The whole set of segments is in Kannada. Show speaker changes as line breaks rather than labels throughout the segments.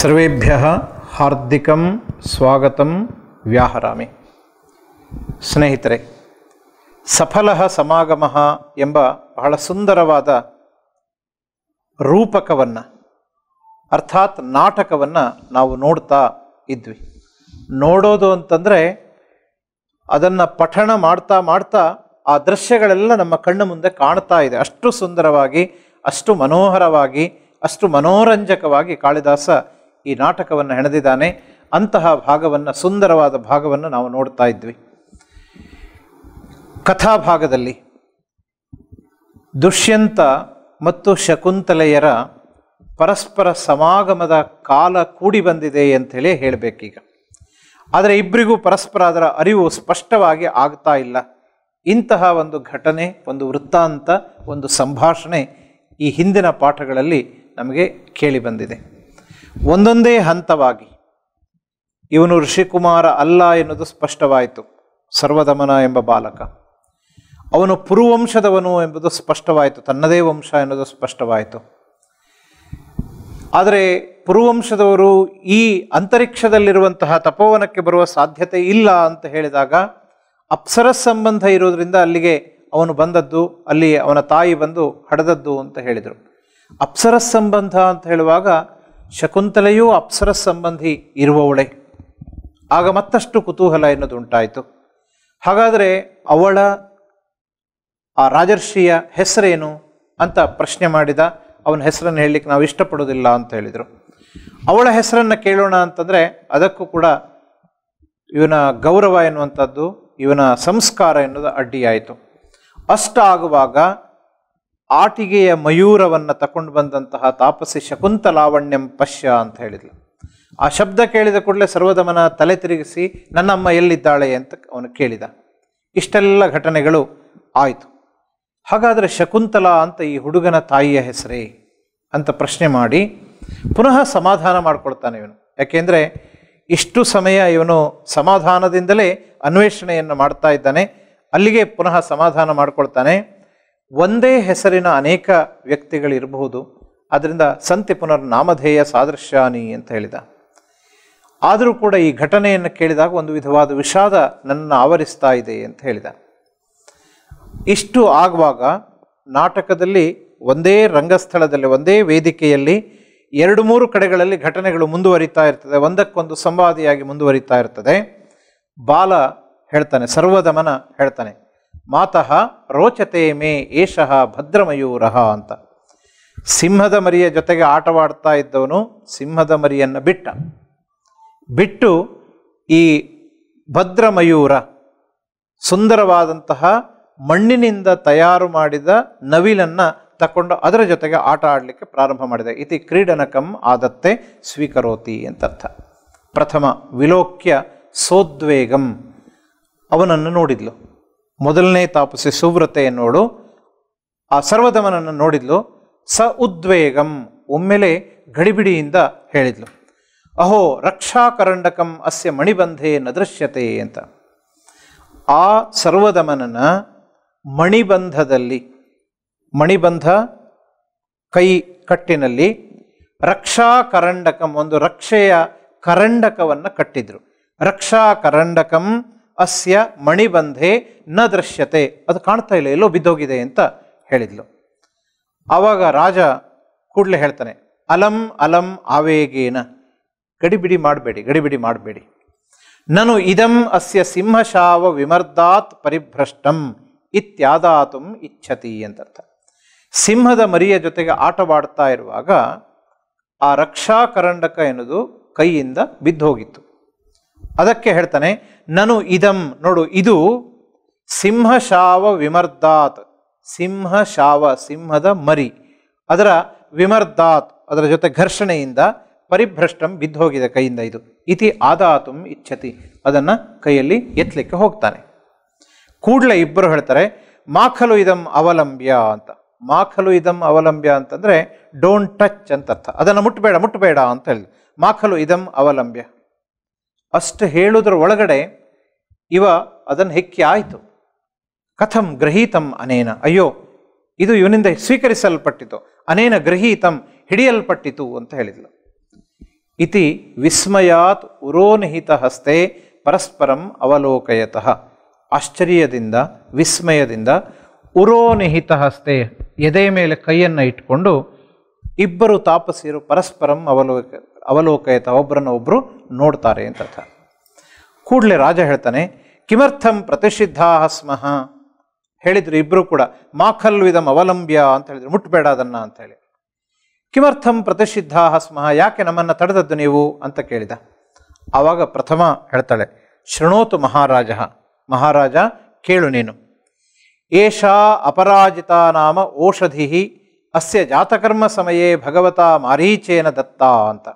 ಸರ್ವೇಭ್ಯ ಹಾರ್ದಿಕಂ ಸ್ವಾಗತಂ ವ್ಯಾಹರಾಮಿ ಸ್ನೇಹಿತರೆ ಸಫಲ ಸಮಾಗಮ ಎಂಬ ಬಹಳ ಸುಂದರವಾದ ರೂಪಕವನ್ನು ಅರ್ಥಾತ್ ನಾಟಕವನ್ನು ನಾವು ನೋಡ್ತಾ ಇದ್ವಿ ನೋಡೋದು ಅಂತಂದರೆ ಅದನ್ನು ಪಠಣ ಮಾಡ್ತಾ ಮಾಡ್ತಾ ಆ ದೃಶ್ಯಗಳೆಲ್ಲ ನಮ್ಮ ಕಣ್ಣ ಮುಂದೆ ಕಾಣ್ತಾ ಇದೆ ಅಷ್ಟು ಸುಂದರವಾಗಿ ಅಷ್ಟು ಮನೋಹರವಾಗಿ ಅಷ್ಟು ಮನೋರಂಜಕವಾಗಿ ಕಾಳಿದಾಸ ಈ ನಾಟಕವನ್ನು ಹೆಣೆದಿದ್ದಾನೆ ಅಂತಹ ಭಾಗವನ್ನು ಸುಂದರವಾದ ಭಾಗವನ್ನು ನಾವು ನೋಡ್ತಾ ಇದ್ವಿ ಕಥಾಭಾಗದಲ್ಲಿ ದುಷ್ಯಂತ ಮತ್ತು ಶಕುಂತಲೆಯರ ಪರಸ್ಪರ ಸಮಾಗಮದ ಕಾಲ ಕೂಡಿ ಬಂದಿದೆ ಅಂಥೇಳಿ ಹೇಳಬೇಕೀಗ ಆದರೆ ಇಬ್ಬರಿಗೂ ಪರಸ್ಪರ ಅದರ ಅರಿವು ಸ್ಪಷ್ಟವಾಗಿ ಆಗ್ತಾ ಇಲ್ಲ ಇಂತಹ ಒಂದು ಘಟನೆ ಒಂದು ವೃತ್ತಾಂತ ಒಂದು ಸಂಭಾಷಣೆ ಈ ಹಿಂದಿನ ಪಾಠಗಳಲ್ಲಿ ನಮಗೆ ಕೇಳಿ ಬಂದಿದೆ ಒಂದೊಂದೇ ಹಂತವಾಗಿ ಇವನು ಋಷಿಕುಮಾರ ಅಲ್ಲ ಎನ್ನುವುದು ಸ್ಪಷ್ಟವಾಯಿತು ಸರ್ವದಮನ ಎಂಬ ಬಾಲಕ ಅವನು ಪುರುವಂಶದವನು ಎಂಬುದು ಸ್ಪಷ್ಟವಾಯಿತು ತನ್ನದೇ ವಂಶ ಎನ್ನುವುದು ಸ್ಪಷ್ಟವಾಯಿತು ಆದರೆ ಪುರುವಂಶದವರು ಈ ಅಂತರಿಕ್ಷದಲ್ಲಿರುವಂತಹ ತಪೋವನಕ್ಕೆ ಬರುವ ಸಾಧ್ಯತೆ ಇಲ್ಲ ಅಂತ ಹೇಳಿದಾಗ ಅಪ್ಸರ ಸಂಬಂಧ ಇರೋದ್ರಿಂದ ಅಲ್ಲಿಗೆ ಅವನು ಬಂದದ್ದು ಅಲ್ಲಿ ಅವನ ತಾಯಿ ಬಂದು ಹಡೆದದ್ದು ಅಂತ ಹೇಳಿದರು ಅಪ್ಸರ ಸಂಬಂಧ ಅಂತ ಹೇಳುವಾಗ ಶಕುಂತಲೆಯೂ ಅಪ್ಸರ ಸಂಬಂಧಿ ಇರುವವಳೆ ಆಗ ಮತ್ತಷ್ಟು ಕುತೂಹಲ ಎನ್ನುವುದು ಉಂಟಾಯಿತು ಹಾಗಾದರೆ ಅವಳ ಆ ರಾಜರ್ಷಿಯ ಹೆಸರೇನು ಅಂತ ಪ್ರಶ್ನೆ ಮಾಡಿದ ಅವನ ಹೆಸರನ್ನು ಹೇಳಲಿಕ್ಕೆ ನಾವು ಇಷ್ಟಪಡೋದಿಲ್ಲ ಅಂತ ಹೇಳಿದರು ಅವಳ ಹೆಸರನ್ನು ಕೇಳೋಣ ಅಂತಂದರೆ ಅದಕ್ಕೂ ಕೂಡ ಇವನ ಗೌರವ ಎನ್ನುವಂಥದ್ದು ಇವನ ಸಂಸ್ಕಾರ ಎನ್ನುವುದು ಅಡ್ಡಿಯಾಯಿತು ಅಷ್ಟಾಗುವಾಗ ಆಟಿಗೆಯ ಮಯೂರವನ್ನು ತಕೊಂಡು ಬಂದಂತಹ ತಾಪಸಿ ಶಕುಂತಲಾವಣ್ಯಂ ಪಶ್ಯ ಅಂತ ಹೇಳಿದ್ಲು ಆ ಶಬ್ದ ಕೇಳಿದ ಕೂಡಲೇ ಸರ್ವದಮನ ತಲೆ ತಿರುಗಿಸಿ ನನ್ನಮ್ಮ ಎಲ್ಲಿದ್ದಾಳೆ ಅಂತ ಅವನು ಕೇಳಿದ ಇಷ್ಟೆಲ್ಲ ಘಟನೆಗಳು ಆಯಿತು ಹಾಗಾದರೆ ಶಕುಂತಲಾ ಅಂತ ಈ ಹುಡುಗನ ತಾಯಿಯ ಹೆಸರೇ ಅಂತ ಪ್ರಶ್ನೆ ಮಾಡಿ ಪುನಃ ಸಮಾಧಾನ ಮಾಡ್ಕೊಳ್ತಾನೆ ಇವನು ಯಾಕೆಂದರೆ ಇಷ್ಟು ಸಮಯ ಇವನು ಸಮಾಧಾನದಿಂದಲೇ ಅನ್ವೇಷಣೆಯನ್ನು ಮಾಡ್ತಾ ಇದ್ದಾನೆ ಅಲ್ಲಿಗೆ ಪುನಃ ಸಮಾಧಾನ ಮಾಡ್ಕೊಳ್ತಾನೆ ಒಂದೇ ಹೆಸರಿನ ಅನೇಕ ವ್ಯಕ್ತಿಗಳಿರಬಹುದು ಅದರಿಂದ ಸಂತಿ ಪುನರ್ ನಾಮಧೇಯ ಸಾದೃಶ್ಯಾನಿ ಅಂತ ಹೇಳಿದ ಆದರೂ ಕೂಡ ಈ ಘಟನೆಯನ್ನು ಕೇಳಿದಾಗ ಒಂದು ವಿಧವಾದ ವಿಷಾದ ನನ್ನ ಆವರಿಸ್ತಾ ಇದೆ ಅಂತ ಹೇಳಿದ ಇಷ್ಟು ಆಗುವಾಗ ನಾಟಕದಲ್ಲಿ ಒಂದೇ ರಂಗಸ್ಥಳದಲ್ಲಿ ಒಂದೇ ವೇದಿಕೆಯಲ್ಲಿ ಎರಡು ಮೂರು ಕಡೆಗಳಲ್ಲಿ ಘಟನೆಗಳು ಮುಂದುವರಿತಾ ಇರ್ತದೆ ಒಂದಕ್ಕೊಂದು ಸಂವಾದಿಯಾಗಿ ಮುಂದುವರಿತಾ ಇರ್ತದೆ ಬಾಲ ಹೇಳ್ತಾನೆ ಸರ್ವದಮನ ಹೇಳ್ತಾನೆ ಮಾತಃ ರೋಚತೆ ಮೇ ಏಷಃ ಭದ್ರಮಯೂರಃ ಅಂತ ಸಿಂಹದ ಮರಿಯ ಜೊತೆಗೆ ಆಟವಾಡ್ತಾ ಇದ್ದವನು ಸಿಂಹದ ಮರಿಯನ್ನು ಬಿಟ್ಟ ಬಿಟ್ಟು ಈ ಭದ್ರಮಯೂರ ಸುಂದರವಾದಂತಹ ಮಣ್ಣಿನಿಂದ ತಯಾರು ಮಾಡಿದ ನವಿಲನ್ನು ತಕೊಂಡು ಅದರ ಜೊತೆಗೆ ಆಟ ಆಡಲಿಕ್ಕೆ ಪ್ರಾರಂಭ ಮಾಡಿದೆ ಇತಿ ಕ್ರೀಡನಕಂ ಆದತ್ತೆ ಸ್ವೀಕರೋತಿ ಅಂತ ಅರ್ಥ ಪ್ರಥಮ ವಿಲೋಕ್ಯ ಸೋದ್ವೇಗಂ ಅವನನ್ನು ನೋಡಿದ್ಲು ಮೊದಲನೇ ತಾಪಸಿ ಸುವ್ರತೆಯನ್ನೋಳು ಆ ಸರ್ವದಮನನ್ನು ನೋಡಿದ್ಲು ಸ ಉದ್ವೇಗಂ ಒಮ್ಮೆಲೆ ಗಡಿಬಿಡಿಯಿಂದ ಹೇಳಿದ್ಲು ಅಹೋ ರಕ್ಷಾಕರಂಡಕಂ ಅಸ್ಯ ಮಣಿಬಂಧೆ ನದೃಶ್ಯತೆ ಅಂತ ಆ ಸರ್ವದಮನನ ಮಣಿಬಂಧದಲ್ಲಿ ಮಣಿಬಂಧ ಕೈ ಕಟ್ಟಿನಲ್ಲಿ ರಕ್ಷಾ ಕರಂಡಕಂ ಒಂದು ರಕ್ಷೆಯ ಕರಂಡಕವನ್ನು ಕಟ್ಟಿದ್ರು ರಕ್ಷಾ ಕರಂಡಕಂ ಅಸ್ಯ ಮಣಿಬಂಧೆ ನ ದೃಶ್ಯತೆ ಅದು ಕಾಣ್ತಾ ಇಲ್ಲ ಎಲ್ಲೋ ಬಿದ್ದೋಗಿದೆ ಅಂತ ಹೇಳಿದ್ಲು ಆವಾಗ ರಾಜ ಕೂಡಲೇ ಹೇಳ್ತಾನೆ ಅಲಂ ಅಲಂ ಆವೇಗೇನ ಗಡಿಬಿಡಿ ಮಾಡಬೇಡಿ ಗಡಿಬಿಡಿ ಮಾಡಬೇಡಿ ನನು ಇದಂ ಅಸ್ಯ ಸಿಂಹಶಾವ ವಿಮರ್ದಾತ್ ಪರಿಭ್ರಷ್ಟಂ ಇತ್ಯಾದಾತು ಇಚ್ಛತಿ ಅಂತರ್ಥ ಸಿಂಹದ ಮರಿಯ ಜೊತೆಗೆ ಆಟವಾಡ್ತಾ ಇರುವಾಗ ಆ ರಕ್ಷಾಕರಂಡಕ ಎನ್ನುವುದು ಕೈಯಿಂದ ಬಿದ್ದೋಗಿತ್ತು ಅದಕ್ಕೆ ಹೇಳ್ತಾನೆ ನನು ಇದಂ ನೋಡು ಇದು ಸಿಂಹಶಾವ ವಿಮರ್ದಾತ್ ಸಿಂಹಶಾವ ಸಿಂಹದ ಮರಿ ಅದರ ವಿಮರ್ದಾತ್ ಅದರ ಜೊತೆ ಘರ್ಷಣೆಯಿಂದ ಪರಿಭ್ರಷ್ಟಂ ಬಿದ್ದೋಗಿದೆ ಕೈಯಿಂದ ಇದು ಇತಿ ಆದಾತುಂ ಇಚ್ಛತಿ ಅದನ್ನು ಕೈಯಲ್ಲಿ ಎತ್ತಲಿಕ್ಕೆ ಹೋಗ್ತಾನೆ ಕೂಡಲೇ ಇಬ್ಬರು ಹೇಳ್ತಾರೆ ಮಾಖಲು ಇದಂ ಅವಲಂಬ್ಯ ಅಂತ ಮಾಖಲು ಇದಂ ಅವಲಂಬ್ಯ ಅಂತಂದರೆ ಡೋಂಟ್ ಟಚ್ ಅಂತ ಅರ್ಥ ಅದನ್ನು ಮುಟ್ಟಬೇಡ ಮುಟ್ಟಬೇಡ ಅಂತ ಹೇಳಿದ್ರು ಮಾಖಲು ಇದಂ ಅವಲಂಬ್ಯ ಅಷ್ಟು ಹೇಳುವುದರ ಒಳಗಡೆ ಇವ ಅದನ್ನು ಹೆಕ್ಕಿ ಆಯಿತು ಕಥಂ ಗ್ರಹೀತಂ ಅನೇನ ಅಯ್ಯೋ ಇದು ಇವನಿಂದ ಸ್ವೀಕರಿಸಲ್ಪಟ್ಟಿತು ಅನೇನ ಗ್ರಹೀತಂ ಹಿಡಿಯಲ್ಪಟ್ಟಿತು ಅಂತ ಹೇಳಿದ್ಲು ಇತಿ ವಿಸ್ಮಯಾತ್ ಉರೋನಿಹಿತ ಹಸ್ತೆ ಪರಸ್ಪರಂ ಅವಲೋಕಯತಃ ಆಶ್ಚರ್ಯದಿಂದ ವಿಸ್ಮಯದಿಂದ ಉರೋನಿಹಿತ ಹಸ್ತೆ ಎದೆ ಮೇಲೆ ಕೈಯನ್ನು ಇಟ್ಕೊಂಡು ಇಬ್ಬರು ತಾಪಸಿಯರು ಪರಸ್ಪರಂ ಅವಲೋಕ ಅವಲೋಕಯತ ಒಬ್ಬರನ್ನ ಒಬ್ಬರು ನೋಡ್ತಾರೆ ಅಂತ ಅರ್ಥ ಕೂಡಲೇ ರಾಜ ಹೇಳ್ತಾನೆ ಕಿಮರ್ಥಂ ಪ್ರತಿಷಿದ್ಧಾ ಸ್ಮಃ ಹೇಳಿದ್ರು ಇಬ್ಬರು ಕೂಡ ಮಾಖಲ್ವಿದಂ ಅವಲಂಬ್ಯ ಅಂತ ಹೇಳಿದ್ರು ಮುಟ್ಬೇಡ ಅದನ್ನ ಅಂತ ಹೇಳಿ ಕಿಮರ್ಥಂ ಪ್ರತಿಷಿದ್ಧಾ ಸ್ಮಃ ಯಾಕೆ ನಮ್ಮನ್ನು ತಡೆದದ್ದು ನೀವು ಅಂತ ಕೇಳಿದ ಆವಾಗ ಪ್ರಥಮ ಹೇಳ್ತಾಳೆ ಶೃಣೋತು ಮಹಾರಾಜ ಮಹಾರಾಜ ಕೇಳು ನೀನು ಏಷಾ ಅಪರಾಜಿತ ನಾಮ ಓಷಧಿ ಅಸ್ಯ ಜಾತಕರ್ಮ ಸಮಯೇ ಭಗವತ ಮಾರೀಚೇನ ದತ್ತ ಅಂತ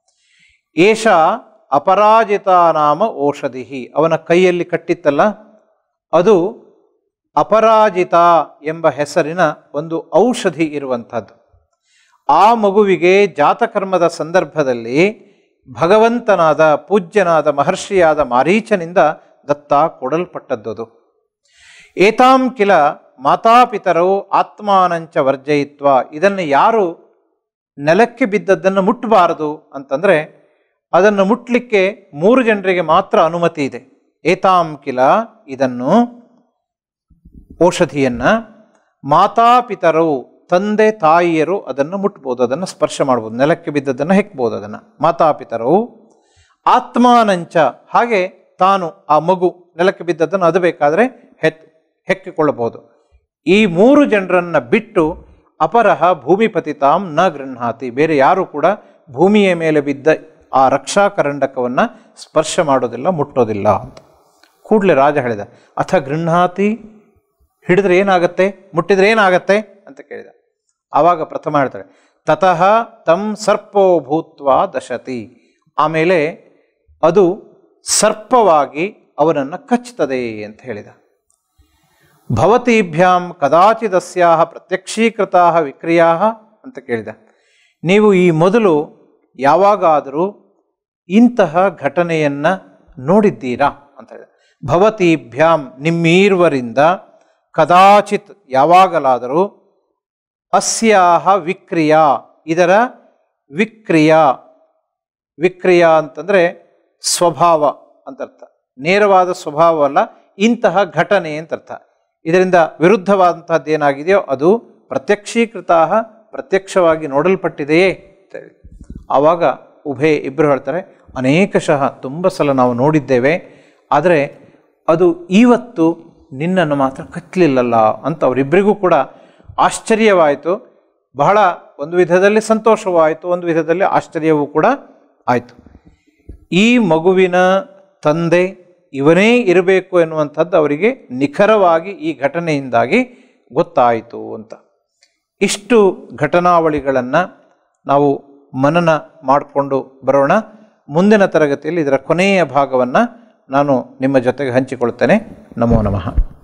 ಏಷ ಅಪರಾಜಿತ ನಾಮ ಓಷಧಿ ಅವನ ಕೈಯಲ್ಲಿ ಕಟ್ಟಿತ್ತಲ್ಲ ಅದು ಅಪರಾಜಿತ ಎಂಬ ಹೆಸರಿನ ಒಂದು ಔಷಧಿ ಇರುವಂಥದ್ದು ಆ ಮಗುವಿಗೆ ಜಾತಕರ್ಮದ ಸಂದರ್ಭದಲ್ಲಿ ಭಗವಂತನಾದ ಪೂಜ್ಯನಾದ ಮಹರ್ಷಿಯಾದ ಮಾರೀಚನಿಂದ ದತ್ತ ಕೊಡಲ್ಪಟ್ಟದ್ದು ಏತಾಂ ಕಿಲ ಮಾತಾಪಿತರು ಆತ್ಮಾನಂಚ ವರ್ಜಯಿತ್ವ ಇದನ್ನು ಯಾರು ನೆಲಕ್ಕೆ ಬಿದ್ದದ್ದನ್ನು ಮುಟ್ಟಬಾರದು ಅಂತಂದರೆ ಅದನ್ನು ಮುಟ್ಟಲಿಕ್ಕೆ ಮೂರು ಜನರಿಗೆ ಮಾತ್ರ ಅನುಮತಿ ಇದೆ ಏತಾಂ ಕಿಲ ಇದನ್ನು ಔಷಧಿಯನ್ನು ಮಾತಾಪಿತರು ತಂದೆ ತಾಯಿಯರು ಅದನ್ನು ಮುಟ್ಬೋದು ಅದನ್ನು ಸ್ಪರ್ಶ ಮಾಡ್ಬೋದು ನೆಲಕ್ಕೆ ಬಿದ್ದದ್ದನ್ನು ಹೆಕ್ಬೋದು ಅದನ್ನು ಮಾತಾಪಿತರು ಆತ್ಮಾನಂಚ ಹಾಗೆ ತಾನು ಆ ಮಗು ನೆಲಕ್ಕೆ ಬಿದ್ದದ್ದನ್ನು ಅದು ಬೇಕಾದರೆ ಹೆತ್ ಹೆಕ್ಕಿಕೊಳ್ಳಬಹುದು ಈ ಮೂರು ಜನರನ್ನು ಬಿಟ್ಟು ಅಪರಹ ಭೂಮಿಪತಿತಾಂ ನ ಗೃಹಾತಿ ಬೇರೆ ಯಾರು ಕೂಡ ಭೂಮಿಯ ಮೇಲೆ ಬಿದ್ದ ಆ ರಕ್ಷಾಕರಂಡಕವನ್ನು ಸ್ಪರ್ಶ ಮಾಡೋದಿಲ್ಲ ಮುಟ್ಟೋದಿಲ್ಲ ಅಂತ ಕೂಡಲೇ ರಾಜ ಹೇಳಿದ ಅಥ ಗೃಹಾತಿ ಹಿಡಿದ್ರೆ ಏನಾಗತ್ತೆ ಮುಟ್ಟಿದ್ರೆ ಏನಾಗತ್ತೆ ಅಂತ ಕೇಳಿದ ಆವಾಗ ಪ್ರಥಮ ಹೇಳ್ತಾರೆ ತತಃ ತಂ ಸರ್ಪೋ ಭೂತ್ವ ದಶತಿ ಆಮೇಲೆ ಅದು ಸರ್ಪವಾಗಿ ಅವನನ್ನು ಕಚ್ಚುತ್ತದೆ ಅಂತ ಹೇಳಿದ ಭವತೀಭ್ಯಾಂ ಕದಾಚಿದಸ್ಯಾಹ ಪ್ರತ್ಯಕ್ಷೀಕೃತಾ ವಿಕ್ರಿಯಾ ಅಂತ ಕೇಳಿದ ನೀವು ಈ ಮೊದಲು ಯಾವಾಗಾದರೂ ಇಂತಹ ಘಟನೆಯನ್ನು ನೋಡಿದ್ದೀರಾ ಅಂತ ಹೇಳಿದ ಭವತೀಭ್ಯಾಂ ನಿಮ್ಮೀರ್ವರಿಂದ ಕದಾಚಿತ್ ಯಾವಾಗಲಾದರೂ ಅಸ್ಯಾಹ ವಿಕ್ರಿಯಾ ಇದರ ವಿಕ್ರಿಯಾ ವಿಕ್ರಿಯಾ ಅಂತಂದರೆ ಸ್ವಭಾವ ಅಂತ ಅರ್ಥ ನೇರವಾದ ಸ್ವಭಾವವಲ್ಲ ಇಂತಹ ಘಟನೆ ಅಂತ ಅರ್ಥ ಇದರಿಂದ ವಿರುದ್ಧವಾದಂತಹದ್ದು ಏನಾಗಿದೆಯೋ ಅದು ಪ್ರತ್ಯಕ್ಷೀಕೃತ ಪ್ರತ್ಯಕ್ಷವಾಗಿ ನೋಡಲ್ಪಟ್ಟಿದೆಯೇ ಅಂತ ಹೇಳಿ ಆವಾಗ ಉಭಯ ಇಬ್ಬರು ಹೇಳ್ತಾರೆ ಅನೇಕಶಃ ತುಂಬ ಸಲ ನಾವು ನೋಡಿದ್ದೇವೆ ಆದರೆ ಅದು ಇವತ್ತು ನಿನ್ನನ್ನು ಮಾತ್ರ ಕಚ್ಚಲಿಲ್ಲಲ್ಲ ಅಂತ ಅವರಿಬ್ಬರಿಗೂ ಕೂಡ ಆಶ್ಚರ್ಯವಾಯಿತು ಬಹಳ ಒಂದು ವಿಧದಲ್ಲಿ ಸಂತೋಷವೂ ಆಯಿತು ಒಂದು ವಿಧದಲ್ಲಿ ಆಶ್ಚರ್ಯವೂ ಕೂಡ ಆಯಿತು ಈ ಮಗುವಿನ ತಂದೆ ಇವನೇ ಇರಬೇಕು ಎನ್ನುವಂಥದ್ದು ಅವರಿಗೆ ನಿಖರವಾಗಿ ಈ ಘಟನೆಯಿಂದಾಗಿ ಗೊತ್ತಾಯಿತು ಅಂತ ಇಷ್ಟು ಘಟನಾವಳಿಗಳನ್ನು ನಾವು ಮನನ ಮಾಡಿಕೊಂಡು ಬರೋಣ ಮುಂದಿನ ತರಗತಿಯಲ್ಲಿ ಇದರ ಕೊನೆಯ ಭಾಗವನ್ನು ನಾನು ನಿಮ್ಮ ಜೊತೆಗೆ ಹಂಚಿಕೊಳ್ತೇನೆ ನಮೋ ನಮಃ